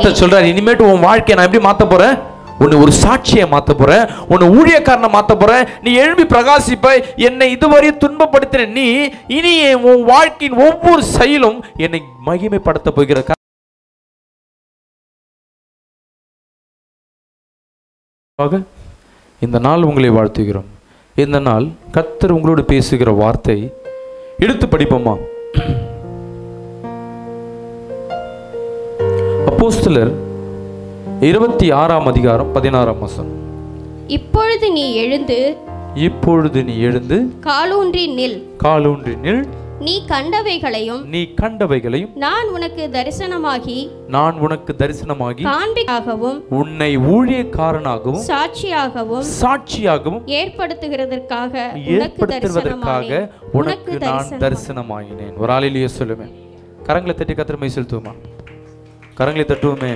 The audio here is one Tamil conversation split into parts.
கர்த்தர் சொல்றாரு இனிமேட்டு உன் வாழ்க்கையை நான் எப்படி மாத்த போறேன் உன்னை ஒரு சாட்சியை மாத்த போறேன் உன்னை ஊழியக்காரனை மாத்த போறேன் நீ எழும்பி பிரகாசிப்ப என்னை இதுவரை துன்பப்படுத்தின நீ இனி உன் வாழ்க்கையின் ஒவ்வொரு செயலும் என்னை மகிமைப்படுத்த போகிற கர்த்தர் ஆக, இந்த நாள் உங்களை வாழ்த்துகிறோம் இந்த நாள் கர்த்தர் உங்களோடு பேசுகிற வார்த்தை எடுத்து படிப்போமா அப்போஸ்தலர் இருபத்தி ஆறாம் அதிகாரம் பதினாறாம் வசனம் இப்பொழுது நீ எழுந்து இப்பொழுது நீ எழுந்து காலூன்றி நில் காலூன்றி நில் நீ கண்டவைகளையும் நீ கண்டவைகளையும் நான் உனக்கு தரிசனமாகி நான் உனக்கு தரிசனமாகி காண்பிக்காகவும் உன்னை ஊழியக்காரனாகவும் சாட்சியாகவும் சாட்சியாகவும் ஏற்படுத்துகிறதற்காக உனக்கு ஏற்படுத்துவதற்காக தரிசனமானேன் உனக்கு நான் தரிசனமாகினேன் ஒரு ஆளிலேயே சொல்லுவேன் கரங்களை தட்டி கத்திரமை செலுத்துவோமா கரங்களை தட்டுவோமே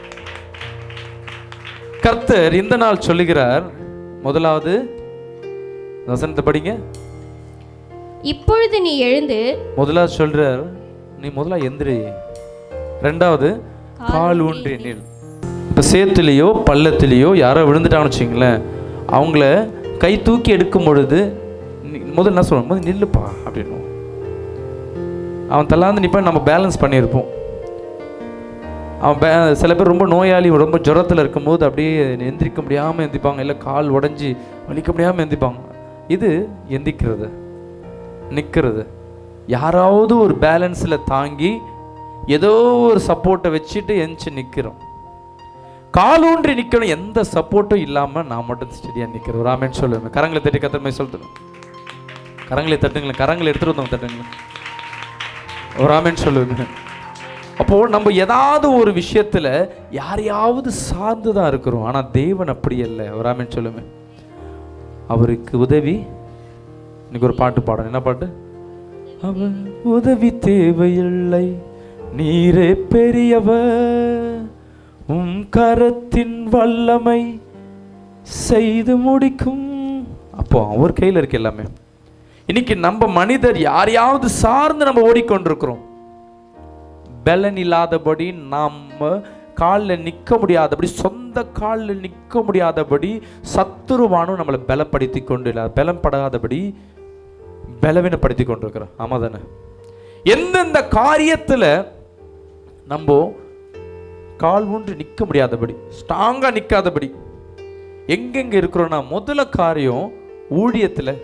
கர்த்தர் இந்த நாள் சொல்லுகிறார் முதலாவது வசனத்தை படிங்க இப்பொழுது நீ எழுந்து முதலாவது சொல்றார் நீ முதலா எந்திரி ரெண்டாவது கால் ஊன்றி நில் இப்போ சேத்துலேயோ பள்ளத்திலேயோ யாரோ விழுந்துட்டாங்கன்னு வச்சுங்களேன் அவங்கள கை தூக்கி எடுக்கும் பொழுது நீ- முதல்ல என்ன சொல்லுவோம் முதல்ல நில்லுப்பா அப்படின்னு அவன் தள்ளாந்து நிப்பான் நம்ம பேலன்ஸ் பண்ணியிருப்போம் அவன் பே சில பேர் ரொம்ப நோயாளி ரொம்ப ஜுரத்தில் இருக்கும்போது அப்படியே எந்திரிக்க முடியாமல் எந்திப்பாங்க இல்லை கால் உடஞ்சி வலிக்க முடியாமல் எந்திப்பாங்க இது எந்திக்கிறது நிற்கிறது யாராவது ஒரு பேலன்ஸில் தாங்கி ஏதோ ஒரு சப்போர்ட்டை வச்சுட்டு எந்திச்சு நிற்கிறோம் காலூன்றி நிற்கணும் எந்த சப்போர்ட்டும் இல்லாமல் நான் மட்டும் ஸ்டெடியாக நிற்கிறேன் ராமேன்னு சொல்லுவேன் கரங்களை தட்டி கத்திரமே சொல்லிட்டு கரங்களை தட்டுங்களேன் கரங்களை எடுத்துட்டு வந்தவங்க தட்டுங்களேன் ஒரு ராமேன்னு சொல்லுவேன் அப்போ நம்ம ஏதாவது ஒரு விஷயத்துல யாரையாவது சார்ந்து தான் இருக்கிறோம் ஆனா தேவன் அப்படி அல்ல ஒரு ராமேன்னு சொல்லுவேன் அவருக்கு உதவி இன்னைக்கு ஒரு பாட்டு பாடணும் என்ன பாட்டு அவர் உதவி தேவையில்லை நீரே பெரியவர் உம் கரத்தின் வல்லமை செய்து முடிக்கும் அப்போ அவர் கையில் இருக்கு எல்லாமே இன்னைக்கு நம்ம மனிதர் யாரையாவது சார்ந்து நம்ம ஓடிக்கொண்டிருக்கிறோம் பலன் இல்லாதபடி நாம காலில் நிற்க முடியாதபடி சொந்த காலில் நிற்க முடியாதபடி சத்துருவானும் நம்மளை பலப்படுத்தி கொண்டு இல்லை பலப்படாதபடி பலவீனப்படுத்தி கொண்டிருக்கிறோம் ஆமா தானே எந்தெந்த காரியத்தில் நம்ம கால் ஊன்றி நிற்க முடியாதபடி ஸ்ட்ராங்காக நிற்காதபடி எங்கெங்க இருக்கிறோம்னா முதல்ல காரியம் ஊழியத்தில்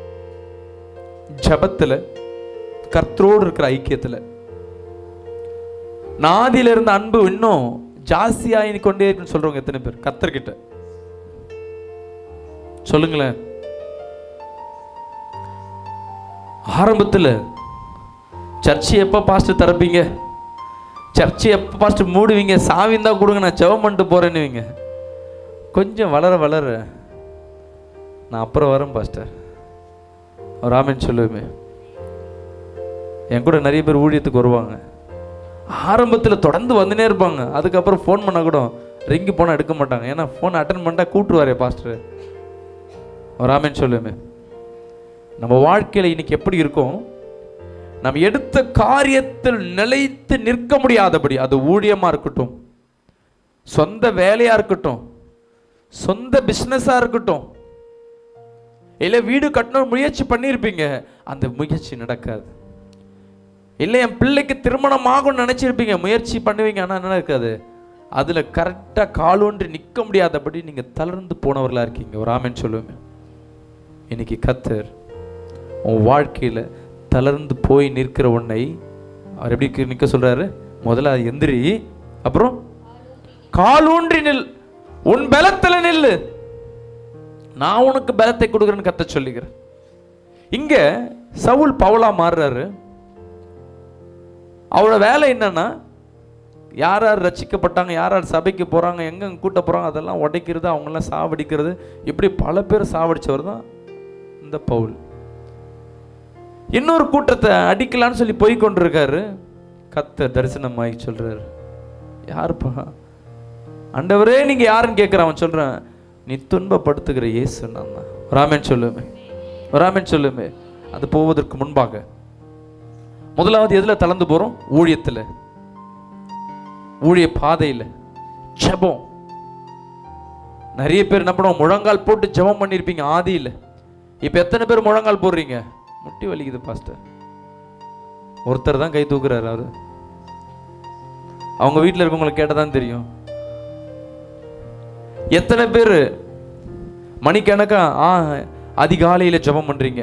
ஜபத்தில் கர்த்தரோடு இருக்கிற ஐக்கியத்தில் நாதியில இருந்த அன்பு இன்னும் ஜாஸ்தியாகி கொண்டே இருக்குன்னு சொல்றவங்க எத்தனை பேர் கர்த்தர்கிட்ட சொல்லுங்களேன் ஆரம்பத்தில் சர்ச்சு எப்போ பாஸ்டர் திறப்பீங்க சர்ச்சு எப்போ பாஸ்டர் மூடுவீங்க சாவி தான் கொடுங்க நான் ஜெபம் பண்ணிட்டு போறேன்னுவீங்க கொஞ்சம் வளர வளர நான் அப்புறம் வரேன் பாஸ்டர் ராமன் சொல்லுவேமே என் கூட நிறைய பேர் ஊழியத்துக்கு வருவாங்க ஆரம்பத்தில் தொடர்ந்து வந்துனே இருப்பாங்க அதுக்கப்புறம் ஃபோன் பண்ண கூட ரிங்கு போனால் எடுக்க மாட்டாங்க ஏன்னா ஃபோன் அட்டன் பண்ணிட்டா கூட்டுருவாரே பாஸ்டர் ராமன் சொல்லுமே நம்ம வாழ்க்கையில் இன்னைக்கு எப்படி இருக்கும் நம்ம எடுத்த காரியத்தில் நிலைத்து நிற்க முடியாதபடி அது ஊழியமாக இருக்கட்டும் சொந்த வேலையாக இருக்கட்டும் சொந்த பிஸ்னஸாக இருக்கட்டும் இல்லை வீடு கட்டணும் முயற்சி பண்ணியிருப்பீங்க அந்த முயற்சி நடக்காது இல்லை என் பிள்ளைக்கு திருமணம் ஆகும்னு நினச்சிருப்பீங்க முயற்சி பண்ணுவீங்க ஆனால் என்ன இருக்காது அதில் கரெக்டாக காலூன்றி நிற்க முடியாதபடி நீங்கள் தளர்ந்து போனவர்களாக இருக்கீங்க ஒரு ஆமென் சொல்லுவேங்க இன்னைக்கு கத்தர் உன் வாழ்க்கையில் தளர்ந்து போய் நிற்கிற உன்னை அவர் எப்படி நிற்க சொல்கிறாரு முதல்ல அது எந்திரி அப்புறம் காலூன்றி நில் உன் பலத்தில் நில்லு நான் உனக்கு பலத்தை கொடுக்குறேன்னு கத்த சொல்லிக்கிறேன் இங்க சவுல் பவுலா மாறுறாரு அவரோட வேலை என்னன்னா யார் யார் ரசிக்கப்பட்டாங்க யார் யார் சபைக்கு போகிறாங்க எங்கெங்க கூட்ட போகிறாங்க அதெல்லாம் உடைக்கிறது அவங்களாம் சாவடிக்கிறது இப்படி பல பேர் சாவடிச்சவர் தான் இந்த பவுல் இன்னொரு கூட்டத்தை அடிக்கலான்னு சொல்லி போய் கொண்டிருக்காரு கத்த தரிசனமாகி சொல்றாரு யாருப்பா ஆண்டவரே நீங்க யாருன்னு கேட்குறான் அவன் சொல்றான் நீ துன்பப்படுத்துகிற இயேசு நான் தான் ராமன் சொல்லுமே ராமன் சொல்லுமே அது போவதற்கு முன்பாக முதலாவது எதுல தளர்ந்து போறோம் ஊழியத்துல ஊழிய பாதையில் ஜெபம் நிறைய பேர் என்ன பண்ணுவோம் முழங்கால் போட்டு ஜெபம் பண்ணியிருப்பீங்க ஆதியில் இப்போ எத்தனை பேர் முழங்கால் போடுறீங்க முட்டி வலிக்குது பாஸ்டர் ஒருத்தர் தான் கை தூக்குறாரு அவரு அவங்க வீட்டில் இருக்கவங்களுக்கு கேட்டால் தான் தெரியும் எத்தனை பேர் மணிக்கணக்கா ஆ அதிகாலையில் ஜெபம் பண்ணுறீங்க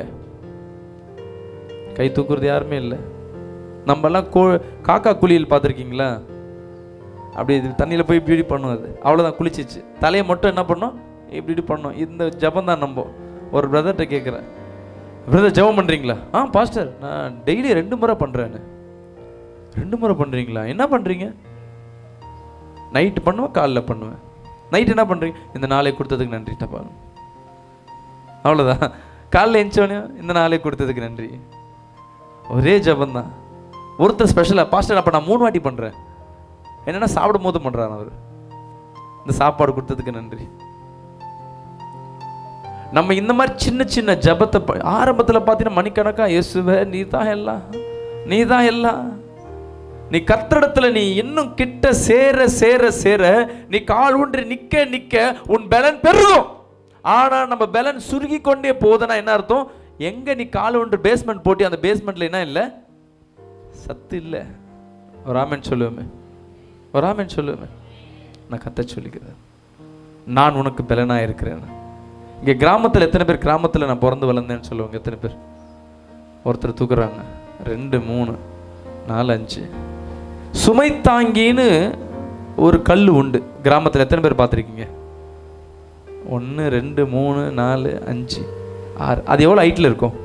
கை தூக்குறது யாருமே இல்லை நம்மலாம் கோ காக்கா குளியல் பார்த்துருக்கீங்களா அப்படி இது தண்ணியில் போய் இப்படி இப்படி பண்ணும் அது அவ்வளோதான் குளிச்சிச்சு தலையை மட்டும் என்ன பண்ணோம் இப்படி இப்படி பண்ணோம் இந்த ஜெபம் தான் நம்ப ஒரு பிரதர்கிட்ட கேட்குறேன் பிரதர் ஜெபம் பண்ணுறீங்களா ஆ பாஸ்டர் நான் டெய்லி ரெண்டு முறை பண்ணுறேன்னு ரெண்டு முறை பண்ணுறீங்களா என்ன பண்ணுறீங்க நைட்டு பண்ணுவேன் காலைல பண்ணுவேன் நைட் என்ன பண்ணுறீங்க இந்த நாளை கொடுத்ததுக்கு நன்றி தப்பா அவ்வளோதான் காலைல எழுந்தோடனே இந்த நாளை கொடுத்ததுக்கு நன்றி ஒரே ஜபம் தான் ஒருத்தர் ஸ்பெஷலாக பாஸ்டர் அப்போ நான் மூணு வாட்டி பண்ணுறேன் என்னென்னா சாப்பிடும் போது பண்ணுறாரு அவர் இந்த சாப்பாடு கொடுத்ததுக்கு நன்றி நம்ம இந்த மாதிரி சின்ன சின்ன ஜபத்தை ப- ஆரம்பத்துல பார்த்தீங்கன்னா மணிக்கணக்கா இயேசுவே நீ தான் எல்லாம் நீ தான் எல்லாம் நீ கத்திரிடத்துல நீ இன்னும் கிட்ட சேர சேர சேர நீ கால் ஊன்றி நிக்க நிக்க உன் பலன் பெருகும் ஆனா நம்ம பலன் சுருகி கொண்டே போகுதுன்னா என்ன அர்த்தம் எங்க நீ கால் ஊன்று பேஸ்மெண்ட் போட்டி அந்த பேஸ்மெண்ட்ல என்ன இல்லை சத்து இல்லை ஒரு ஆமென் சொல்லுவேமே ஒரு ஆமென் சொல்லுவேமே நான் கத்த சொல்லிக்கிறேன் நான் உனக்கு பலனா இருக்கிறேன் இங்க கிராமத்துல எத்தனை பேர் கிராமத்துல நான் பிறந்து வளர்ந்தேன்னு சொல்லுவாங்க எத்தனை பேர் ஒருத்தர் தூக்குறாங்க ரெண்டு மூணு நாலு அஞ்சு சுமை தாங்கின்னு ஒரு கல் உண்டு கிராமத்தில் எத்தனை பேர் பார்த்துருக்கீங்க ஒன்று ரெண்டு மூணு நாலு அஞ்சு ஆறு அது எவ்வளோ ஹைட்டில் இருக்கும்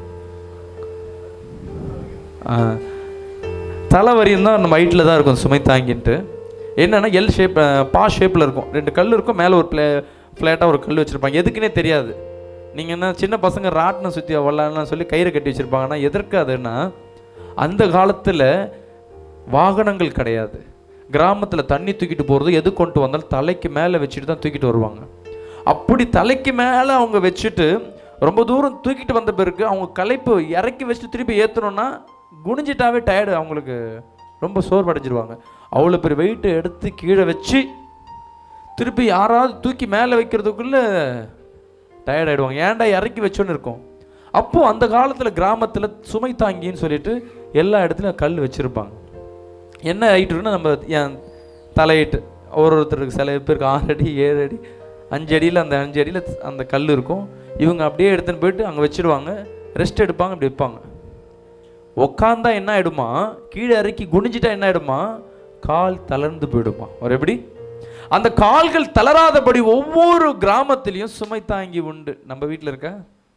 ஆ தலை வரையும் தான் நம்ம ஹைட்டில் தான் இருக்கும் சுமை தாங்கின்ட்டு என்னன்னா எல் ஷேப் பா ஷேப்பில் இருக்கும் ரெண்டு கல் இருக்கும் மேலே ஒரு பிளே ஃப்ளாட்டாக ஒரு கல் வச்சுருப்பாங்க எதுக்குன்னே தெரியாது நீங்கள் என்ன சின்ன பசங்க ராட்டினம் சுற்றி வரலான்னு சொல்லி கயிறு கட்டி வச்சுருப்பாங்கன்னா எதற்கு அதுன்னா அந்த காலத்தில் வாகனங்கள் கிடையாது கிராமத்தில் தண்ணி தூக்கிட்டு போகிறது எது கொண்டு வந்தாலும் தலைக்கு மேலே வச்சுட்டு தான் தூக்கிட்டு வருவாங்க அப்படி தலைக்கு மேலே அவங்க வச்சுட்டு ரொம்ப தூரம் தூக்கிட்டு வந்த பிறகு அவங்க களைப்பு இறக்கி வச்சுட்டு திருப்பி ஏற்றணும்னா குனிஞ்சிட்டாவே டயர்டு அவங்களுக்கு ரொம்ப சோர்வடைஞ்சிருவாங்க அவ்வளோ பெரிய வெயிட்டை எடுத்து கீழே வச்சு திருப்பி யாராவது தூக்கி மேலே வைக்கிறதுக்குள்ளே டயர்ட் ஆயிடுவாங்க ஏன்டா இறக்கி வச்சோன்னு இருக்கும் அப்போ அந்த காலத்தில் கிராமத்தில் சுமை தாங்கின்னு சொல்லிட்டு எல்லா இடத்துலையும் கல் வச்சுருப்பாங்க என்ன ஹைட் இருக்குன்னா நம்ம என் தலையிட்டு ஒரு ஒருத்தருக்கு சில பேருக்கு ஆறு அடி ஏழு அடி அஞ்சு அடியில் அந்த அஞ்சு அடியில் அந்த கல் இருக்கும் இவங்க அப்படியே எடுத்துன்னு போயிட்டு அங்கே வச்சிடுவாங்க ரெஸ்ட் எடுப்பாங்க அப்படி வைப்பாங்க உக்காந்தா என்ன ஆயிடுமா கீழே இறக்கி குனிஞ்சிட்டா என்ன ஆயிடுமா கால் தளர்ந்து போயிடுமா ஒரு எப்படி அந்த கால்கள் தளராதபடி ஒவ்வொரு கிராமத்திலையும் சுமை தாங்கி உண்டு நம்ம வீட்டில் இருக்கா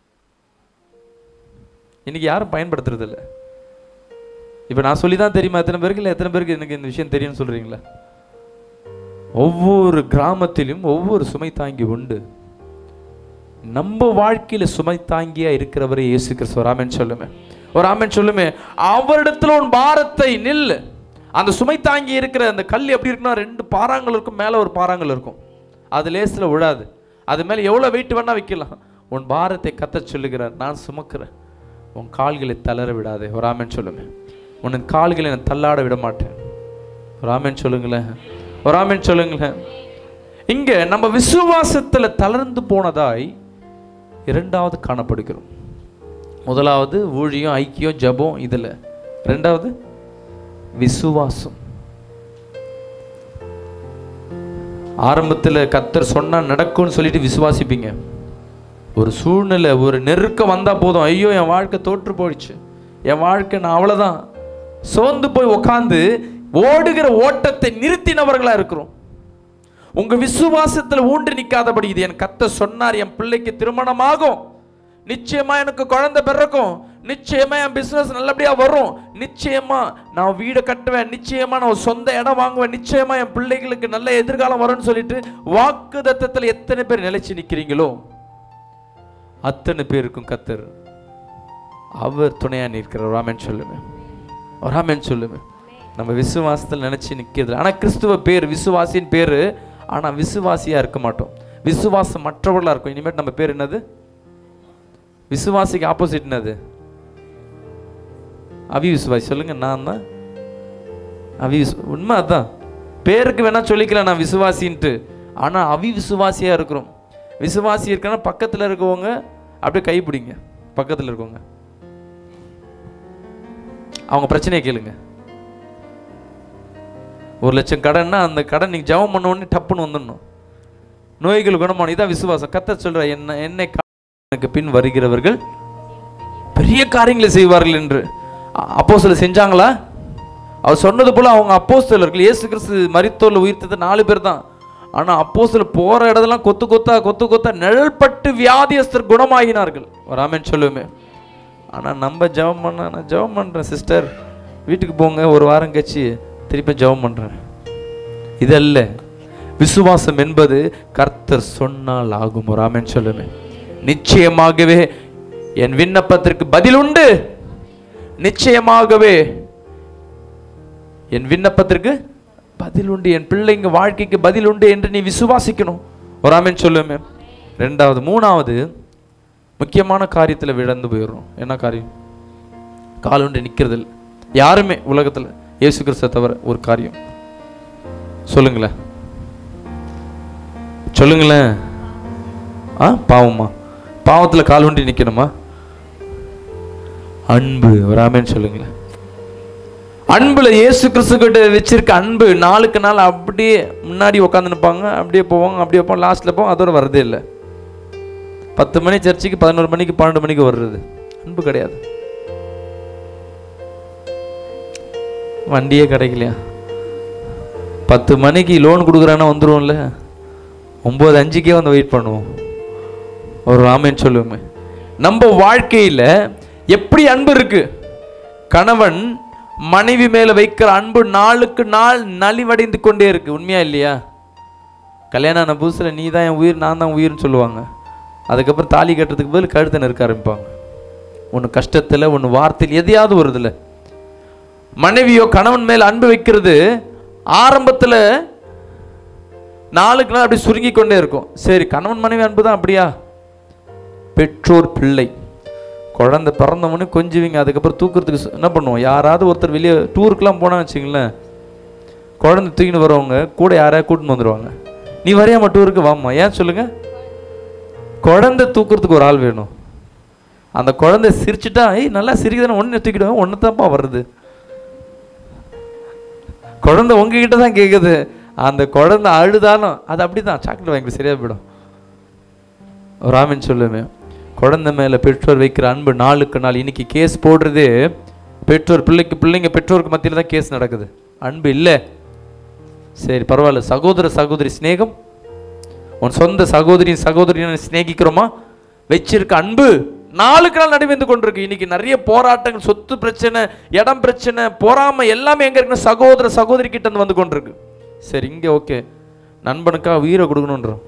இன்னைக்கு யாரும் பயன்படுத்துறது இல்ல இப்போ நான் சொல்லி தான் தெரியுமா எத்தனை பேருக்கு இல்லை எத்தனை பேருக்கு எனக்கு இந்த விஷயம் தெரியும்னு சொல்றீங்களா ஒவ்வொரு கிராமத்திலும் ஒவ்வொரு சுமை தாங்கி உண்டு நம்ம வாழ்க்கையில சுமை தாங்கியா இருக்கிறவரை இயேசு கிறிஸ்து ஒரு ஆமென் சொல்லுமே ஒரு ஆமென் சொல்லுமே அவரிடத்துல உன் பாரத்தை நில் அந்த சுமை தாங்கி இருக்கிற அந்த கல் எப்படி இருக்குன்னா ரெண்டு பாறாங்கள் இருக்கும் மேல ஒரு பாறாங்கள் இருக்கும் அது லேசில் விழாது அது மேல எவ்வளவு வெயிட் வேணா வைக்கலாம் உன் பாரத்தை கத்த சொல்லுகிறார் நான் சுமக்கிறேன் உன் கால்களை தளர விடாதே ஒரு ஆமென் சொல்லுமே உன் கால்களை நான் தள்ளாட விட மாட்டேன் ஒரு ஆமென் சொல்லுங்களேன் ஒரு ஆமென் சொல்லுங்களேன் இங்க நம்ம விசுவாசத்துல தளர்ந்து போனதாய் இரண்டாவது காணப்படுகிறோம் முதலாவது ஊழியம் ஐக்கியம் ஜெபம் இதுல ரெண்டாவது விசுவாசம் ஆரம்பத்துல கத்தர் சொன்னா நடக்கும்னு சொல்லிட்டு விசுவாசிப்பீங்க ஒரு சூழ்நிலை ஒரு நெருக்கம் வந்தா போதும் ஐயோ என் வாழ்க்கை தோற்று போயிடுச்சு என் வாழ்க்கை நான் அவ்வளவுதான் சோர்ந்து போய் உக்காந்து ஓடுகிற ஓட்டத்தை நிறுத்தினவர்களா இருக்கிறோம் உங்க விசுவாசத்துல ஊன்றி நிக்காதபடி இது என் கத்த சொன்னார் என் பிள்ளைக்கு திருமணமாகும் நிச்சயமா எனக்கு குழந்தை பிறக்கும் நிச்சயமா என் பிசினஸ் நல்லபடியா வரும் நிச்சயமா நான் வீடு கட்டுவேன் நிச்சயமா நான் ஒரு சொந்த இடம் வாங்குவேன் நிச்சயமா என் பிள்ளைகளுக்கு நல்ல எதிர்காலம் வரும்னு சொல்லிட்டு வாக்கு தத்தத்துல எத்தனை பேர் நிலைச்சு நிக்கிறீங்களோ அத்தனை பேருக்கும் கத்தர் அவர் துணையா நிற்கிறார் ராமன் சொல்லுமே ராமன் சொல்லுமே நம்ம விசுவாசத்தில் நினைச்சு நிற்கிறது ஆனா கிறிஸ்துவ பேர் விசுவாசியின் பேரு ஆனா விசுவாசியா இருக்க மாட்டோம் விசுவாசம் மற்றவர்களா இருக்கும் இனிமேல் நம்ம பேர் என்னது விசுவாசிக்கு ஆப்போசிட் என்னது அவிவிசுவாசி சொல்லுங்க நான் தான் அவிவிஸ் உண்மை அதான் பேருக்கு வேணா சொல்லிக்கலாம் நான் விசுவாசின்ட்டு ஆனால் அவி விசுவாசியாக இருக்கிறோம் விசுவாசி இருக்கனா பக்கத்தில் இருக்கவங்க அப்படியே கை பிடிங்க பக்கத்தில் இருக்கவங்க அவங்க பிரச்சனையை கேளுங்க ஒரு லட்சம் கடன்னா அந்த கடன் நீங்க ஜெபம் பண்ண உடனே டப்புன்னு வந்துடணும் நோய்கள் குணமான இதான் விசுவாசம் கத்த சொல்ற என்ன என்னை கா- எனக்கு பின் வருகிறவர்கள் பெரிய காரியங்களை செய்வார்கள் என்று அப்போ சில செஞ்சாங்களா அவர் சொன்னது போல அவங்க அப்போஸ்தலர்கள் இயேசு கிறிஸ்து மரித்தோர்ல உயிர்த்தது நாலு பேர் தான் ஆனா அப்போஸ்தலர் போற இடத்தெல்லாம் கொத்து கொத்தா கொத்து கொத்தா நிழல்பட்டு வியாதியஸ்தர் குணமாகினார்கள் ஒரு ஆமென் சொல்லுவேன் ஆனா நம்ம ஜெபம் பண்ண நான் ஜெபம் பண்றேன் சிஸ்டர் வீட்டுக்கு போங்க ஒரு வாரம் கழிச்சு திருப்பி ஜெபம் பண்றேன் இதல்ல விசுவாசம் என்பது கர்த்தர் சொன்னால் ஆகும் ஒரு ஆமென் சொல்லுவேன் நிச்சயமாகவே என் விண்ணப்பத்திற்கு பதில் உண்டு நிச்சயமாகவே என் விண்ணப்பத்திற்கு பதில் உண்டு என் பிள்ளைங்க வாழ்க்கைக்கு பதில் உண்டு என்று நீ விசுவாசிக்கணும் ஒரு ஆமென் சொல்லுமே ரெண்டாவது மூணாவது முக்கியமான காரியத்தில் விழுந்து போயிடுறோம் என்ன காரியம் கால் உண்டு நிற்கிறது இல்லை யாருமே உலகத்தில் இயேசு கிறிஸ்துவை தவிர ஒரு காரியம் சொல்லுங்களேன் சொல்லுங்களேன் ஆ பாவமா பாவத்தில் கால் ஊண்டி நிற்கணுமா அன்பு வராமேன்னு சொல்லுங்களேன் அன்புல இயேசு கிறிஸ்து கிட்ட வச்சிருக்க அன்பு நாளுக்கு நாள் அப்படியே முன்னாடி உட்காந்து நிற்பாங்க அப்படியே போவாங்க அப்படியே போவோம் லாஸ்ட்ல போவோம் அதோட வரதே இல்லை பத்து மணி சர்ச்சுக்கு பதினோரு மணிக்கு பன்னெண்டு மணிக்கு வர்றது அன்பு கிடையாது வண்டியே கிடைக்கலையா பத்து மணிக்கு லோன் கொடுக்குறான்னா வந்துருவோம்ல ஒம்பது அஞ்சுக்கே வந்து வெயிட் பண்ணுவோம் ஒரு ஆமேன்னு சொல்லுவோமே நம்ம வாழ்க்கையில் எப்படி அன்பு இருக்கு கணவன் மனைவி மேலே வைக்கிற அன்பு நாளுக்கு நாள் நலிவடைந்து கொண்டே இருக்கு உண்மையா இல்லையா கல்யாணம் ஆன புதுசில் நீ தான் என் உயிர் நான் தான் உயிர்னு சொல்லுவாங்க அதுக்கப்புறம் தாலி கட்டுறதுக்கு பதில் கழுத்தை நெருக்க ஆரம்பிப்பாங்க ஒன்று கஷ்டத்தில் ஒன்று வார்த்தையில் எதையாவது வருதுல்ல மனைவியோ கணவன் மேல் அன்பு வைக்கிறது ஆரம்பத்தில் நாளுக்கு நாள் அப்படி சுருங்கி கொண்டே இருக்கும் சரி கணவன் மனைவி அன்பு தான் அப்படியா பெற்றோர் பிள்ளை குழந்தை பிறந்தவொடனே கொஞ்சுவீங்க அதுக்கப்புறம் தூக்குறதுக்கு சு- என்ன பண்ணுவோம் யாராவது ஒருத்தர் வெளியே டூருக்குலாம் போனான்னு வச்சுங்களேன் குழந்தை தூக்கின்னு வரவங்க கூட யாரையா கூட்டின்னு வந்துடுவாங்க நீ வரையாம டூருக்கு வாம்மா ஏன் சொல்லுங்க குழந்தை தூக்குறதுக்கு ஒரு ஆள் வேணும் அந்த குழந்தை சிரிச்சிட்டா ஏய் நல்லா சிரிக்குதானே ஒன்று தூக்கிடுவேன் ஒன்று தான்ப்பா வருது குழந்தை உங்ககிட்ட தான் கேட்குது அந்த குழந்தை அழுதாலும் அது அப்படிதான் சாக்லேட் வாங்கி சரியா போயிடும் ராமன் சொல்லுவேன் குழந்தை மேலே பெற்றோர் வைக்கிற அன்பு நாளுக்கு நாள் இன்னைக்கு கேஸ் போடுறதே பெற்றோர் பிள்ளைக்கு பிள்ளைங்க பெற்றோருக்கு மத்தியில் தான் கேஸ் நடக்குது அன்பு இல்லை சரி பரவாயில்ல சகோதர சகோதரி சிநேகம் உன் சொந்த சகோதரி சகோதரியை சிநேகிக்கிறோமா வச்சிருக்க அன்பு நாளுக்கு நாள் நடுவேந்து கொண்டிருக்கு இன்னைக்கு நிறைய போராட்டங்கள் சொத்து பிரச்சனை இடம் பிரச்சனை பொறாமை எல்லாமே எங்க இருக்குன்னா சகோதர சகோதரி கிட்ட இருந்து வந்து கொண்டிருக்கு சரி இங்க ஓகே நண்பனுக்காக உயிரை கொடுக்கணுன்றோம்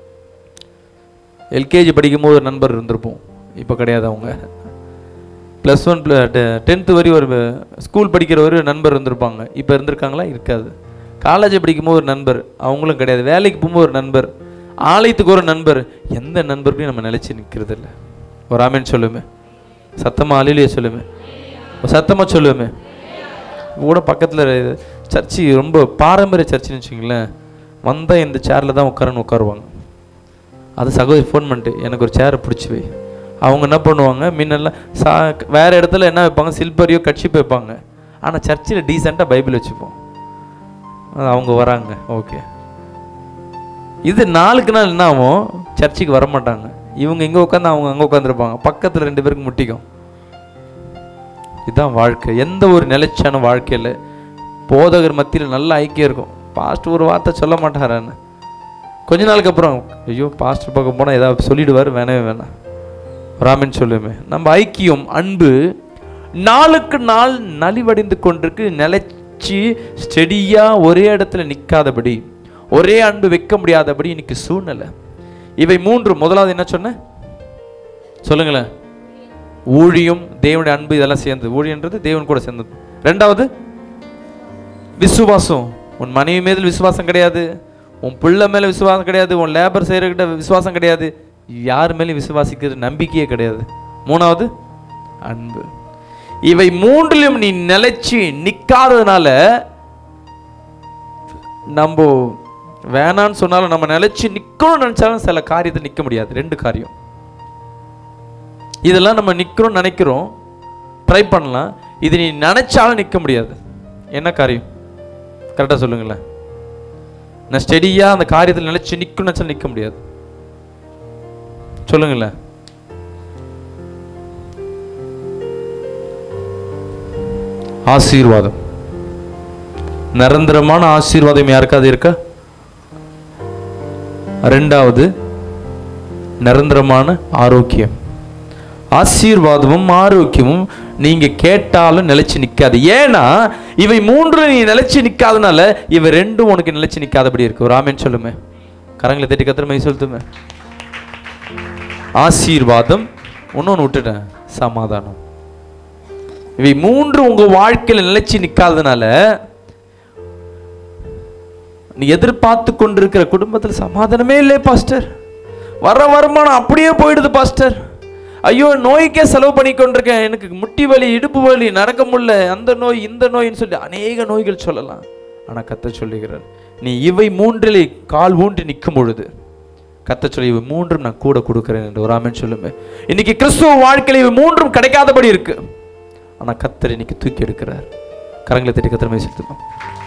எல்கேஜி படிக்கும்போது ஒரு நண்பர் இருந்திருப்போம் இப்போ கிடையாது அவங்க ப்ளஸ் ஒன் டென்த்து வரை ஒரு ஸ்கூல் படிக்கிற ஒரு நண்பர் இருந்திருப்பாங்க இப்போ இருந்திருக்காங்களா இருக்காது காலேஜ் படிக்கும்போது ஒரு நண்பர் அவங்களும் கிடையாது வேலைக்கு போகும்போது ஒரு நண்பர் ஆலயத்துக்கு ஒரு நண்பர் எந்த நண்பர்களையும் நம்ம நிலைச்சு நிற்கிறது இல்லை ஒரு ஆமேன்னு சொல்லுமே சத்தமாக அலிலியே சொல்லுமே சத்தமாக சொல்லுமே கூட பக்கத்தில் சர்ச்சு ரொம்ப பாரம்பரிய சர்ச்சுன்னு வச்சுங்களேன் வந்தால் இந்த சேரில் தான் உட்காரன்னு உட்காருவாங்க அது சகோதரி ஃபோன் பண்ணிட்டு எனக்கு ஒரு சேரை பிடிச்சி வை அவங்க என்ன பண்ணுவாங்க முன்னெல்லாம் சா வேறு இடத்துல என்ன வைப்பாங்க சில்பரியோ கட்சி வைப்பாங்க ஆனால் சர்ச்சில் டீசெண்டாக பைபிள் வச்சுப்போம் அது அவங்க வராங்க ஓகே இது நாளுக்கு நாள் என்ன ஆகும் சர்ச்சுக்கு வர மாட்டாங்க இவங்க இங்கே உட்காந்து அவங்க அங்கே உட்காந்துருப்பாங்க பக்கத்தில் ரெண்டு பேருக்கு முட்டிக்கும் இதுதான் வாழ்க்கை எந்த ஒரு நிலைச்சான வாழ்க்கையில் போதகர் மத்தியில் நல்ல ஐக்கியம் இருக்கும் பாஸ்ட் ஒரு வார்த்தை சொல்ல மாட்டாரான்னு கொஞ்ச நாளுக்கு அப்புறம் ஐயோ பாஸ்டர் பக்கம் போனால் ஏதாவது சொல்லிடுவார் வேணவே வேணாம் ராமன் சொல்லுமே நம்ம ஐக்கியம் அன்பு நாளுக்கு நாள் நலிவடைந்து கொண்டிருக்கு நிலைச்சி ஸ்டெடியாக ஒரே இடத்துல நிற்காதபடி ஒரே அன்பு வைக்க முடியாதபடி இன்னைக்கு சூழ்நிலை இவை மூன்று முதலாவது என்ன சொன்ன சொல்லுங்களேன் ஊழியம் தேவனுடைய அன்பு இதெல்லாம் சேர்ந்து ஊழியன்றது தேவன் கூட சேர்ந்தது ரெண்டாவது விசுவாசம் உன் மனைவி மீது விசுவாசம் கிடையாது உன் பிள்ளை மேல விசுவாசம் கிடையாது உன் லேபர் செய்யறகிட்ட விசுவாசம் கிடையாது யார் மேலேயும் விசுவாசிக்கிறது நம்பிக்கையே கிடையாது மூணாவது அன்பு இவை மூன்றிலும் நீ நிலைச்சு நிக்காததுனால நம்ம வேணான்னு சொன்னாலும் நம்ம நிலைச்சு நிக்கணும்னு நினைச்சாலும் சில காரியத்தை நிக்க முடியாது ரெண்டு காரியம் இதெல்லாம் நம்ம நிக்கிறோம் நினைக்கிறோம் ட்ரை பண்ணலாம் இது நீ நினைச்சாலும் நிக்க முடியாது என்ன காரியம் கரெக்டா சொல்லுங்களேன் நான் ஸ்டெடியா அந்த காரியத்தில் நிலைச்சு நிக்கணும்னு நினைச்சாலும் நிக்க முடியாது சொல்லுங்களேன் ஆசீர்வாதம் நிரந்தரமான ஆசீர்வாதம் யாருக்காவது இருக்கா ரெண்டாவது நிரந்தரமான ஆரோக்கியம் ஆசீர்வாதமும் ஆரோக்கியமும் நீங்க கேட்டாலும் நிலைச்சு நிக்காது ஏன்னா இவை மூன்று நீ நிலைச்சு நிக்காதனால இவை ரெண்டும் உனக்கு நிலைச்சு நிக்காதபடி இருக்கு ஒரு ஆமேன்னு சொல்லுமே கரங்களை தட்டி கத்திர மை சொல்லுமே ஆசீர்வாதம் இன்னொன்று விட்டுட்டேன் சமாதானம் இவை மூன்று உங்க வாழ்க்கையில நிலைச்சு நிக்காதனால நீ எதிர்பார்த்து கொண்டிருக்கிற குடும்பத்தில் சமாதானமே இல்லை பாஸ்டர் வர வருமானம் அப்படியே போயிடுது பாஸ்டர் ஐயோ நோய்க்கே செலவு பண்ணி கொண்டிருக்கேன் எனக்கு முட்டி வலி இடுப்பு வலி நடக்க முடியல அந்த நோய் இந்த நோயின்னு சொல்லி அநேக நோய்கள் சொல்லலாம் ஆனால் கத்த சொல்லுகிறார் நீ இவை மூன்றிலே கால் ஊன்றி நிற்கும் பொழுது கத்த சொல்லி இவை மூன்றும் நான் கூட கொடுக்கிறேன் என்று ஒரு ஆமென் சொல்லுமே இன்னைக்கு கிறிஸ்துவ வாழ்க்கையில் இவை மூன்றும் கிடைக்காதபடி இருக்கு ஆனா கத்தர் இன்னைக்கு தூக்கி எடுக்கிறார் கரங்களை தட்டி கத்திர மை செலுத்தலாம்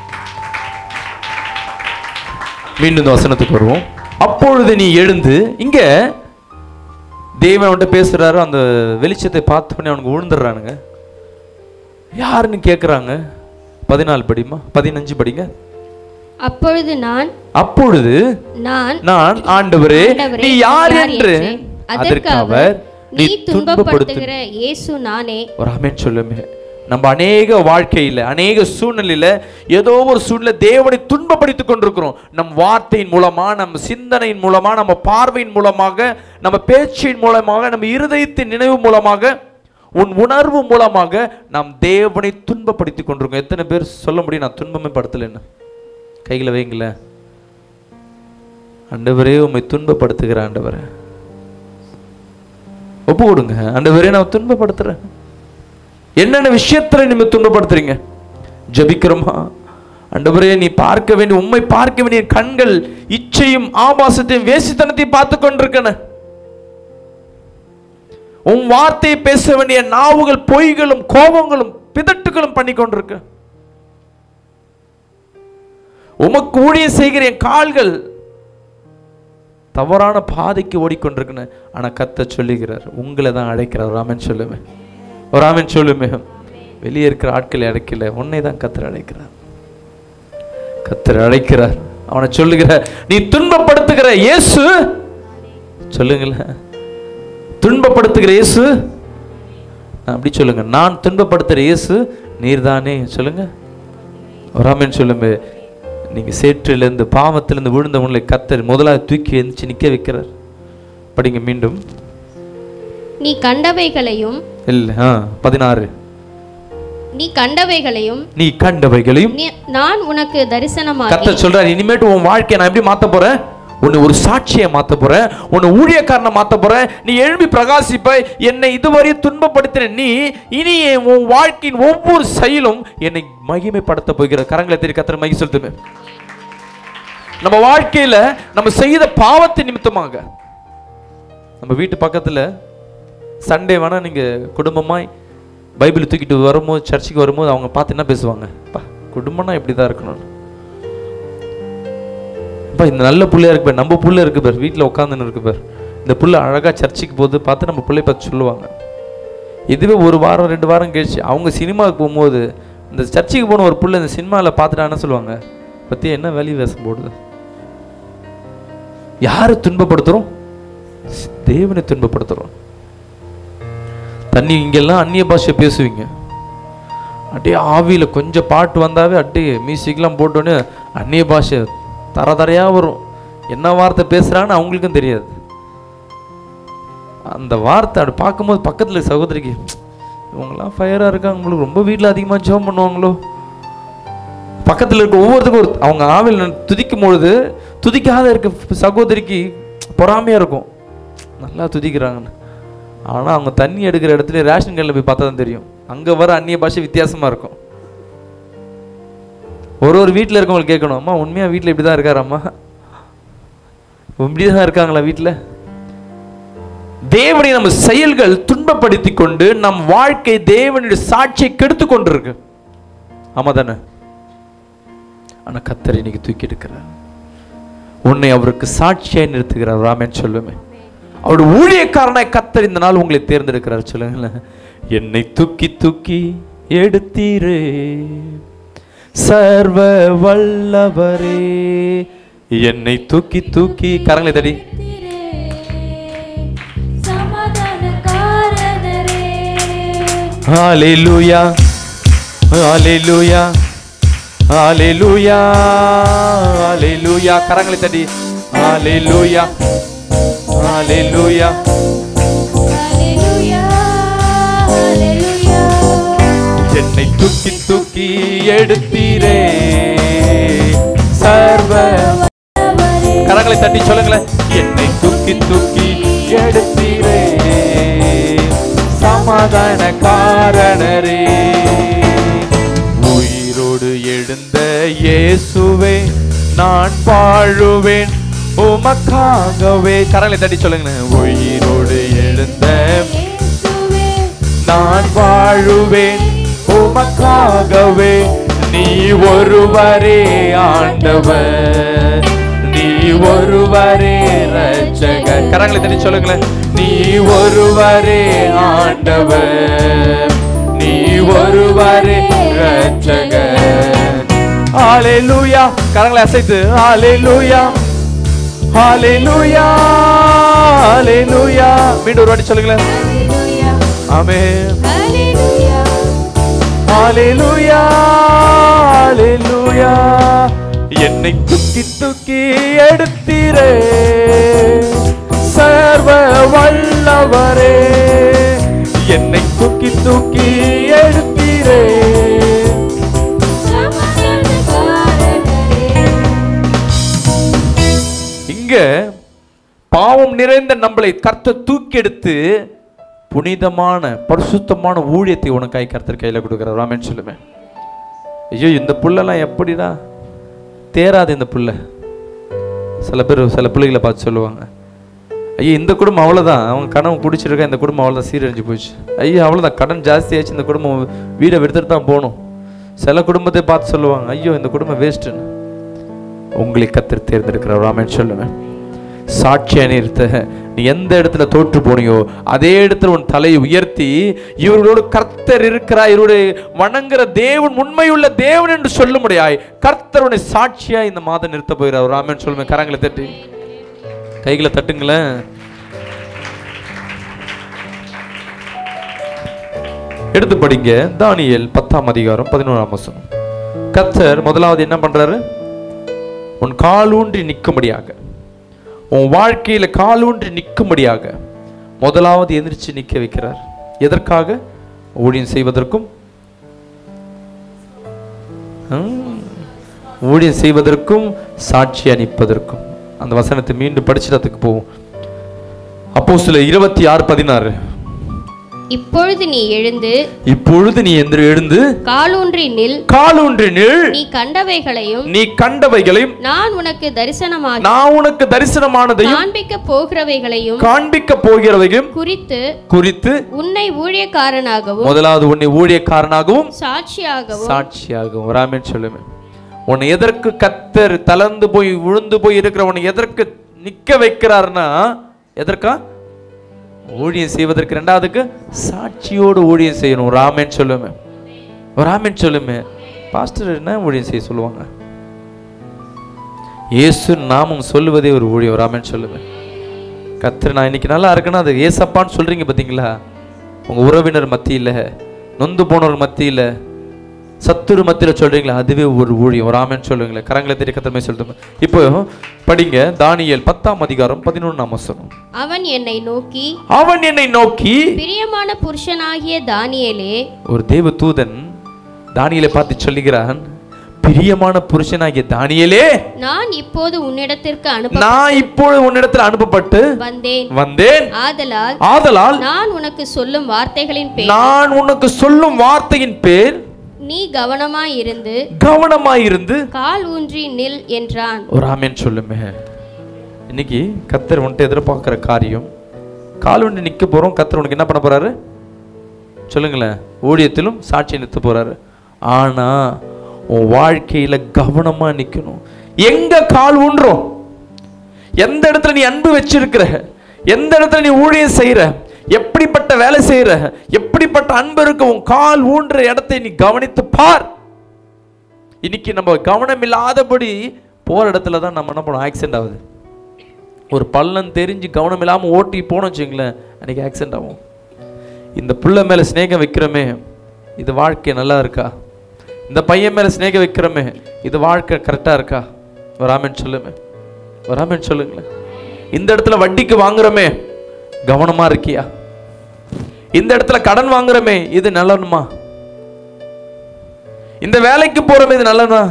மீண்டும் இந்த வசனத்துக்கு வருவோம் அப்பொழுது நீ எழுந்து இங்க தேவன் அவன்கிட்ட பேசுறாரு அந்த வெளிச்சத்தை பார்த்த உடனே அவனுக்கு விழுந்துடுறானுங்க யாருன்னு கேட்குறாங்க பதினாலு படிமா பதினஞ்சு படிங்க அப்பொழுது நான் அப்பொழுது நான் நான் ஆண்டவரே ஆண்டவரே, நீ யார் என்று என்றேன். அதற்கு அவர் அவர் நீ நீ துன்பப்படுத்து துன்பப்படுத்துகிற இயேசு நானே ஒரு ஆமென் சொல்லுமே நம்ம அநேக வாழ்க்கையில அநேக சூழ்நிலையில ஏதோ ஒரு சூழ்நிலை தேவனை துன்பப்படுத்திக் கொண்டிருக்கிறோம் நம் வார்த்தையின் மூலமா நம்ம சிந்தனையின் மூலமா நம்ம பார்வையின் மூலமாக நம்ம பேச்சின் மூலமாக நம்ம இருதயத்தின் நினைவு மூலமாக உன் உணர்வு மூலமாக நாம் தேவனை துன்பப்படுத்திக் கொண்டிருக்கோம் எத்தனை பேர் சொல்ல முடியும் நான் துன்பமே படுத்தலைன்னு கைகளை வைங்களேன் ஆண்டவரே உம்மை துன்பப்படுத்துகிற ஆண்டவரே ஒப்பு கொடுங்க ஆண்டவரே நான் துன்பப்படுத்துறேன் என்னென்ன விஷயத்துல நீங்க துன்பப்படுத்துறீங்க ஜபிக்கிறோமா ஆண்டவரே நீ பார்க்க வேண்டிய உண்மை பார்க்க வேண்டிய கண்கள் இச்சையும் ஆபாசத்தையும் வேசித்தனத்தையும் பார்த்து கொண்டிருக்கன உன் வார்த்தையை பேச வேண்டிய நாவுகள் பொய்களும் கோபங்களும் பிதட்டுகளும் பண்ணி கொண்டிருக்க உமக்கு ஊழியம் செய்கிற என் கால்கள் தவறான பாதைக்கு ஓடிக்கொண்டிருக்குன்னு ஆனா கத்த சொல்லுகிறார் உங்களை தான் அழைக்கிறார் ராமன் சொல்லுவேன் ஒரு ஆமென் சொல்லுமே வெளியே இருக்கிற ஆட்களை அழைக்கல உன்னை தான் கத்தர் அழைக்கிறார் கத்தர் அழைக்கிறார் அவனை சொல்லுகிறார் நீ துன்பப்படுத்துகிற இயேசு சொல்லுங்களேன் துன்பப்படுத்துகிற இயேசு நான் அப்படி சொல்லுங்க நான் துன்பப்படுத்துகிற இயேசு நீர்தானே சொல்லுங்க ஒரு ஆமென் சொல்லுங்க நீங்க சேற்றிலிருந்து பாவத்திலிருந்து விழுந்தவங்களை கத்தர் முதலாவது தூக்கி எந்திரிச்சு நிக்க வைக்கிறார் படிங்க மீண்டும் நீ கண்டவைகளையும் இல்லை ஆ பதினாறு நீ கண்டவைகளையும் நீ கண்டவைகளையும் நீ- நான் உனக்கு தரிசனமாகி கர்த்தர் சொல்றாரு இனிமேட்டு உன் வாழ்க்கையை நான் எப்படி மாத்த போறேன் உன்னை ஒரு சாட்சியை மாத்த போறேன் உன்னை ஊழியக்காரனை மாத்த போறேன் நீ எழும்பி பிரகாசிப்ப என்னை இதுவரை துன்பப்படுத்தின நீ இனி என் உன் வாழ்க்கையின் ஒவ்வொரு செயலும் என்னை மகிமைப்படுத்த போகிற கரங்களை தெரிய கத்திர மகி செலுத்துமே நம்ம வாழ்க்கையில நம்ம செய்த பாவத்தை நிமித்தமாக நம்ம வீட்டு பக்கத்துல சண்டே வேணா நீங்க குடும்பமாய் பைபிள் தூக்கிட்டு வரும்போது சர்ச்சுக்கு வரும்போது அவங்க பார்த்து என்ன பேசுவாங்க "அப்பா, குடும்பம்னா இப்படி தான் இருக்கணும் அப்பா இந்த நல்ல புள்ளையா இருக்கு பார் நம்ம புள்ள இருக்கு பார் வீட்டில் உட்காந்துன்னு இருக்கு பார் இந்த புள்ள அழகா சர்ச்சுக்கு போகுது பார்த்து நம்ம பிள்ளை பார்த்து சொல்லுவாங்க இதுவே ஒரு வாரம் ரெண்டு வாரம் கழிச்சு அவங்க சினிமாவுக்கு போகும்போது இந்த சர்ச்சுக்கு போன ஒரு புள்ள இந்த சினிமாவில் பார்த்துட்டா என்ன சொல்லுவாங்க பத்தி என்ன வேலி வேஷம் போடுது யாரை துன்பப்படுத்துறோம் தேவனை துன்பப்படுத்துறோம் தண்ணி இங்கெல்லாம் அந்நிய பாஷை பேசுவீங்க அப்படியே ஆவியில கொஞ்சம் பாட்டு வந்தாவே அப்படியே மியூசிக்லாம் போட்டோன்னே அந்நிய பாஷை தர தரையா வரும் என்ன வார்த்தை பேசுறான்னு அவங்களுக்கும் தெரியாது அந்த வார்த்தை அப்படி பார்க்கும்போது பக்கத்துல இருக்க சகோதரிக்கு இவங்கெல்லாம் ஃபயரா இருக்காங்க உங்களுக்கு ரொம்ப வீட்டில் அதிகமாக ஜெபம் பண்ணுவாங்களோ பக்கத்தில் இருக்க ஒவ்வொருத்துக்கும் ஒரு அவங்க ஆவில் துதிக்கும் பொழுது துதிக்காத இருக்க சகோதரிக்கு பொறாமையா இருக்கும் நல்லா துதிக்கிறாங்கன்னு ஆனா அவங்க தண்ணி எடுக்கிற இடத்துல ரேஷன் கடையில் போய் பார்த்தா தான் தெரியும் அங்க வர அந்நிய பாஷை வித்தியாசமா இருக்கும் ஒரு ஒரு வீட்டில் இருக்கவங்களுக்கு கேட்கணும் அம்மா உண்மையா வீட்டில் இப்படி தான் இருக்காராம்மா இப்படி தான் இருக்காங்களா வீட்டில் தேவனை நம்ம செயல்கள் துன்பப்படுத்தி கொண்டு நம் வாழ்க்கை தேவனுடைய சாட்சியை கெடுத்து கொண்டிருக்கு ஆமா தானே ஆனா கத்தர் இன்னைக்கு தூக்கி எடுக்கிறார் உன்னை அவருக்கு சாட்சியாய் நிறுத்துகிறார் ராமன் சொல்லுமே அவருடைய ஊழியக்காரனாய் கத்தர் இந்த நாள் உங்களை தேர்ந்தெடுக்கிறார் சொல்லுங்களேன் என்னை தூக்கி தூக்கி எடுத்தீரே சர்வ வல்லவரே என்னை தூக்கி தூக்கி கரங்களை தடி ஹalleluya ஹalleluya ஹalleluya ஹalleluya கரங்களை தட்டி ஹalleluya ஹalleluya என்னை தூக்கி தூக்கி எடுத்தீரே சர்வ கரங்களை தட்டி சொல்லுங்களேன் என்னை தூக்கி தூக்கி எடுத்தீரே சமாதான காரணரே உயிரோடு எழுந்த இயேசுவே நான் வாழுவேன் உமக்காகவே கரங்களை தட்டி சொல்லுங்களேன் உயிரோடு எழுந்த நான் வாழுவேன் உமக்காகவே நீ ஒருவரே ஆண்டவர் நீ ஒருவரே ரட்சகர் கரங்களை தட்டி சொல்லுங்களேன் நீ ஒருவரே ஆண்டவர் நீ ஒருவரே ரட்சகர் ஹalleluya கரங்களை அசைத்து ஹalleluya ஹalleluya ஹalleluya மீண்டும் ஒரு வாட்டி சொல்லுங்களேன் ஆமென் ஹalleluya ஹalleluya என்னை தூக்கி தூக்கி எடுத்தீரே சர்வ வல்லவரே என்னை தூக்கி தூக்கி எடுத்தீரே இங்க பாவம் நிறைந்த நம்மளை கர்த்தர் தூக்கி எடுத்து புனிதமான பரிசுத்தமான ஊழியத்தை உனக்காய் கர்த்தர் கையில கொடுக்குறார் ராமன் சொல்லுவேன் ஐயோ இந்த புள்ளெல்லாம் எப்படிடா தேராது இந்த புள்ள சில பேர் சில பிள்ளைகளை பார்த்து சொல்லுவாங்க ஐயோ இந்த குடும்பம் அவ்வளோதான் அவங்க கடன் பிடிச்சிருக்கா இந்த குடும்பம் அவ்வளோதான் சீரழிஞ்சு போச்சு ஐயோ அவ்வளோதான் கடன் ஜாஸ்தி ஆச்சு இந்த குடும்பம் வீடை விடுத்துட்டு தான் போகணும் சில குடும்பத்தை பார்த்து சொல்லுவாங்க ஐயோ இந்த குடும்பம் வேஸ்ட்டுன்னு உங்களை கத்தர் தேர்ந்தெடுக்கிறார் ராமன் சொல்லுவேன் சாட்சியா நிறுத்த நீ எந்த இடத்துல தோற்று போனியோ அதே இடத்துல உன் தலையை உயர்த்தி இவர்களோடு கர்த்தர் இருக்கிறார் இவருடைய வணங்குற தேவன் உண்மையுள்ள தேவன் என்று சொல்ல முடியாய் கர்த்தர் உன்னை சாட்சியா இந்த மாதம் நிறுத்த போகிறார் ராமன் சொல்லுவேன் கரங்களை தட்டி கைகளை தட்டுங்களேன் எடுத்து படிங்க தானியேல் பத்தாம் அதிகாரம் பதினோராம் வசனம் கர்த்தர் முதலாவது என்ன பண்றாரு உன் காலூன்றி நிற்கும்படியாக உன் வாழ்க்கையில காலூன்றி நிற்கும்படியாக முதலாவது எந்திரிச்சு நிற்க வைக்கிறார் எதற்காக ஊழியம் செய்வதற்கும் ஹம், ஊழியம் செய்வதற்கும் சாட்சியா நிற்பதற்கும் அந்த வசனத்தை மீண்டும் படிச்சுட்டு அதுக்கு போவோம் அப்போ சில இருபத்தி ஆறு பதினாறு இப்பொழுது நீ எழுந்து இப்பொழுது நீ எந்திர எழுந்து காலூன்றி நில் காலூன்றி நில் நீ கண்டவைகளையும் நீ கண்டவைகளையும் நான் உனக்கு தரிசனமாகி நான் உனக்கு தரிசனமானதையும் காண்பிக்க போகிறவைகளையும் காண்பிக்க போகிறவையும் குறித்து குறித்து உன்னை ஊழியக்காரனாகவும் முதலாவது உன்னை ஊழியக்காரனாகவும் சாட்சியாகவும் சாட்சியாகவும் ராமன் சொல்லுமே உன்னை எதற்கு கத்தர் தளர்ந்து போய் விழுந்து போய் இருக்கிற உன்னை எதற்கு நிக்க வைக்கிறார்னா எதற்கா ஊழியம் செய்வதற்கு ரெண்டாவதுக்கு சாட்சியோடு ஊழியம் செய்யணும் ராமன் சொல்லுமே ராமன் சொல்லுமே பாஸ்டர் என்ன ஊழியம் செய்ய சொல்லுவாங்க இயேசு நாமம் சொல்லுவதே ஒரு ஊழியம் ராமன் சொல்லுவேன் கத்தர் நான் இன்னைக்கு நல்லா இருக்கேன்னா அது ஏசப்பான்னு சொல்றீங்க பார்த்தீங்களா உங்க உறவினர் மத்தியில நொந்து போனவர் மத்தியில சத்துரு மத்தியில சொல்றீங்களா அதுவே ஒரு ஊழியம் ராமன் சொல்லுங்களேன் கரங்களை தெரிய கத்தமே சொல்லுங்க இப்போ படிங்க தானியேல் பத்தாம் அதிகாரம் பதினொன்றாம் வசனம் அவன் என்னை நோக்கி அவன் என்னை நோக்கி பிரியமான புருஷனாகிய தானியேலே ஒரு தேவ தூதன் தானியேலை பார்த்து சொல்லுகிறான் பிரியமான புருஷனாகிய தானியேலே நான் இப்போது உன்னிடத்திற்கு அனுப்ப நான் இப்பொழுது உன்னிடத்தில் அனுப்பப்பட்டு வந்தேன் வந்தேன் ஆதலால் ஆதலால் நான் உனக்கு சொல்லும் வார்த்தைகளின் பேர் நான் உனக்கு சொல்லும் வார்த்தையின் பேர் நீ கவனமாயிருந்து கவனமாயிருந்து கால் ஊன்றி நில் என்றான் ஒரு ஆமேன் சொல்லுமே இன்னைக்கு கத்தர் வந்துட்டு எதிர்பார்க்குற காரியம் கால் ஒன்று நிற்க போகிறோம் கத்தர் உனக்கு என்ன பண்ண போறாரு சொல்லுங்களேன் ஊழியத்திலும் சாட்சி நிறுத்த போறாரு ஆனா உன் வாழ்க்கையில கவனமா நிக்கணும் எங்க கால் ஊன்றோம் எந்த இடத்துல நீ அன்பு வச்சிருக்கிற எந்த இடத்துல நீ ஊழியம் செய்யற எப்படிப்பட்ட வேலை செய்யற எப்படிப்பட்ட அன்பு இருக்கு உன் கால் ஊன்ற இடத்தை நீ கவனித்து பார் இன்னைக்கு நம்ம கவனம் இல்லாதபடி போற இடத்துல தான் நம்ம என்ன பண்ணுவோம் ஆக்சிடென்ட் ஆகுது ஒரு பள்ளம் தெரிஞ்சு கவனம் இல்லாம ஓட்டி போனோம் வச்சுங்களேன் அன்னைக்கு ஆக்சிடென்ட் ஆகும் இந்த புள்ள மேல சிநேகம் வைக்கிறோமே இது வாழ்க்கை நல்லா இருக்கா இந்த பையன் மேல சிநேகம் வைக்கிறோமே இது வாழ்க்கை கரெக்டா இருக்கா வராமன் சொல்லுமே வராமன் சொல்லுங்களேன் இந்த இடத்துல வட்டிக்கு வாங்குறோமே கவனமா இருக்கியா இந்த இடத்துல கடன் வாங்குறோமே இது நல்லனுமா இந்த வேலைக்கு போறோமே இது நல்லனா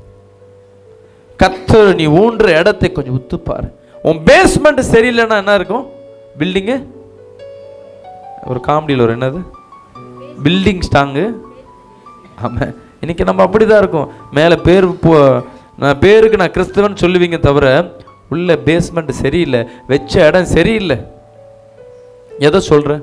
கத்தர் நீ ஊன்ற இடத்தை கொஞ்சம் உத்துப்பார் உன் பேஸ்மெண்ட் சரியில்லைன்னா என்ன இருக்கும் பில்டிங்கு ஒரு காமெடியில் ஒரு என்னது பில்டிங் ஸ்டாங்கு ஆமாம் இன்னைக்கு நம்ம அப்படிதான் இருக்கோம் மேலே பேர் போ நான் பேருக்கு நான் கிறிஸ்தவன் சொல்லுவீங்க தவிர உள்ள பேஸ்மெண்ட் சரியில்லை வச்ச இடம் சரியில்லை எதை சொல்ற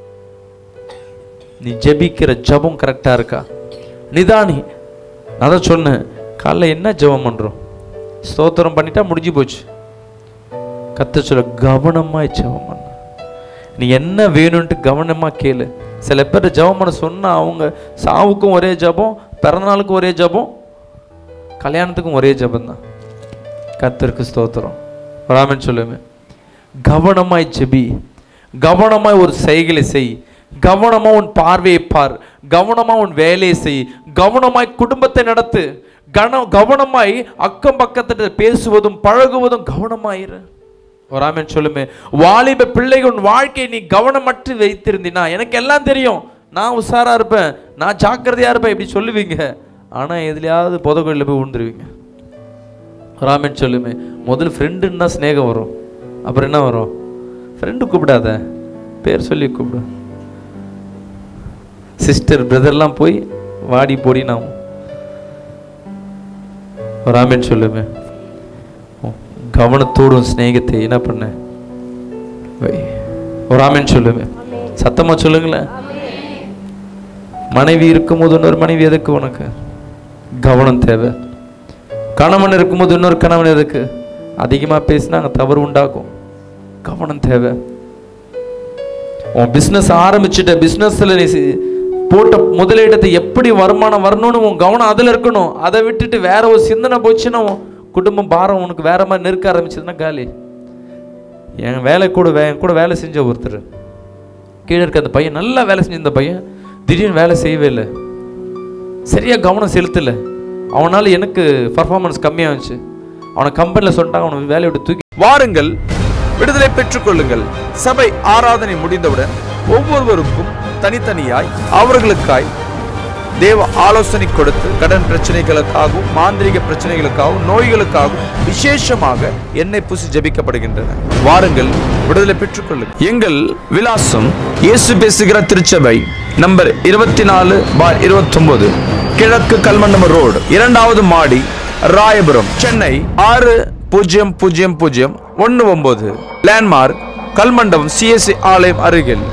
நீ ஜெபிக்கிற ஜெபம் கரெக்டாக இருக்கா நிதானி நான் தான் சொன்னேன் காலைல என்ன ஜெபம் பண்ணுறோம் ஸ்தோத்திரம் பண்ணிட்டா முடிஞ்சு போச்சு கத்த சொல்ல கவனமாக ஜெபம் பண்ண நீ என்ன வேணும்ன்ட்டு கவனமாக கேளு சில பேர் ஜெபம் பண்ண சொன்னா அவங்க சாவுக்கும் ஒரே ஜெபம் பிறந்தநாளுக்கும் ஒரே ஜெபம் கல்யாணத்துக்கும் ஒரே ஜெபம் தான் கத்தருக்கு ஸ்தோத்திரம் ராமன் சொல்லுவேன் கவனமாய் ஜெபி கவனமாய் ஒரு செய்களை செய் கவனமா உன் பார்வையை பார் கவனமா உன் வேலையை செய் கவனமாய் குடும்பத்தை நடத்து கன கவனமாய் அக்கம் பக்கத்துல பேசுவதும் பழகுவதும் கவனமாயிரு ஒரு ஆமென் சொல்லுமே வாலிப பிள்ளைகள் உன் வாழ்க்கையை நீ கவனமற்று வைத்திருந்தினா எனக்கு எல்லாம் தெரியும் நான் உஷாரா இருப்பேன் நான் ஜாக்கிரதையா இருப்பேன் இப்படி சொல்லுவீங்க ஆனா எதுலயாவது புதகோயில போய் விழுந்துருவீங்க ராமன் சொல்லுமே முதல்ல ஃப்ரெண்டுன்னு தான் ஸ்நேகம் வரும் அப்புறம் என்ன வரும் ஃப்ரெண்டு கூப்பிடாத பேர் சொல்லி கூப்பிடு சிஸ்டர் பிரதர்லாம் போய் வாடி போடி நாம் ராமன் சொல்லுமே கவனத்தோடு உன் சிநேகத்தை என்ன பண்ண வை ஒரு ஆமென் சொல்லுமே சத்தமா சொல்லுங்களேன் மனைவி இருக்கும்போது இன்னொரு மனைவி எதுக்கு உனக்கு கவனம் தேவை கணவன் இருக்கும்போது இன்னொரு கணவன் எதுக்கு அதிகமாக பேசினா அங்கே தவறு உண்டாக்கும் கவனம் தேவை உன் பிஸ்னஸ் ஆரம்பிச்சுட்ட பிஸ்னஸில் நீ சி- போட்ட முதலீட்டத்தை எப்படி வருமானம் வரணும்னு உன் கவனம் அதில் இருக்கணும் அதை விட்டுட்டு வேற ஒரு சிந்தனை போச்சுன்னா உன் குடும்பம் பாரம் உனக்கு வேற மாதிரி நெருக்க ஆரம்பிச்சதுன்னா காலி என் வேலை கூட வே என் கூட வேலை செஞ்ச ஒருத்தர் கீழே இருக்க அந்த பையன் நல்லா வேலை செஞ்ச இந்த பையன் திடீர்னு வேலை செய்யவே இல்லை சரியா கவனம் செலுத்தல அவனால எனக்கு பர்ஃபார்மன்ஸ் கம்மியாகிச்சு அவனை கம்பெனியில் சொன்னாங்க அவனை வேலையை விட்டு தூக்கி வாருங்கள் விடுதலை பெற்றுக்கொள்ளுங்கள் சபை ஆராதனை முடிந்தவுடன் ஒவ்வொருவருக்கும் தனித்தனியாய் அவர்களுக்காய் தேவ ஆலோசனை கொடுத்து கடன் பிரச்சனைகளுக்காகவும் மாந்திரிக பிரச்சனைகளுக்காகவும் நோய்களுக்காகவும் விசேஷமாக எண்ணெய் பூசி ஜெபிக்கப்படுகின்றன வாருங்கள் விடுதலை பெற்றுக்கொள்ளுங்கள் எங்கள் விலாசம் இயேசு பேசுகிற திருச்சபை நம்பர் இருபத்தி நாலு பார் இருபத்தொன்பது கிழக்கு கல்மண்டம ரோடு இரண்டாவது மாடி ராயபுரம் சென்னை ஆறு பூஜ்ஜியம் பூஜ்ஜியம் பூஜ்ஜியம் ஒன்று ஒன்பது லேண்ட்மார்க் கல்மண்டபம் சிஎஸ்சி ஆலயம் அருகில்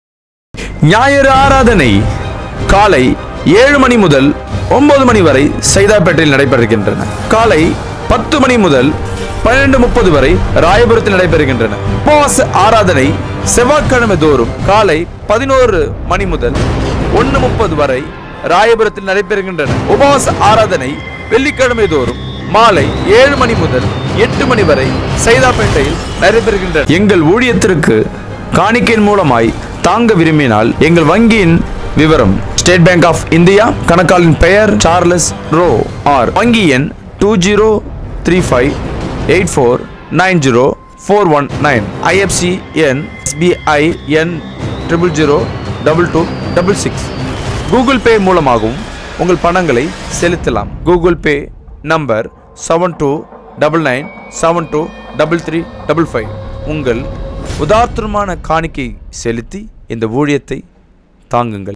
ஞாயிறு ஆராதனை காலை ஏழு மணி முதல் ஒன்பது மணி வரை சைதாப்பேட்டையில் நடைபெறுகின்றன காலை பத்து மணி முதல் பன்னிரண்டு முப்பது வரை ராயபுரத்தில் நடைபெறுகின்றன உபவாச ஆராதனை செவ்வாய்க்கிழமை தோறும் காலை பதினோரு மணி முதல் ஒன்று முப்பது வரை ராயபுரத்தில் நடைபெறுகின்றன உபவாச ஆராதனை வெள்ளிக்கிழமை தோறும் மாலை ஏழு மணி முதல் எட்டு மணி வரை சைதாப்பேட்டையில் நடைபெறுகின்றன எங்கள் ஊழியத்திற்கு காணிக்கையின் மூலமாய் தாங்க விரும்பினால் எங்கள் வங்கியின் விவரம் ஸ்டேட் பேங்க் ஆஃப் இந்தியா கணக்காளின் பெயர் சார்லஸ் ரோ ஆர் வங்கி எண் two zero three five eight four nine zero four one nine IFSC எண் எஸ்பிஐ எண் triple zero double two double six Google pay மூலமாகவும் உங்கள் பணங்களை செலுத்தலாம் Google pay number seven two double nine seven two double three double five உங்கள் உதார்த்தமான காணிக்கை செலுத்தி இந்த ஊழியத்தை தாங்குங்கள்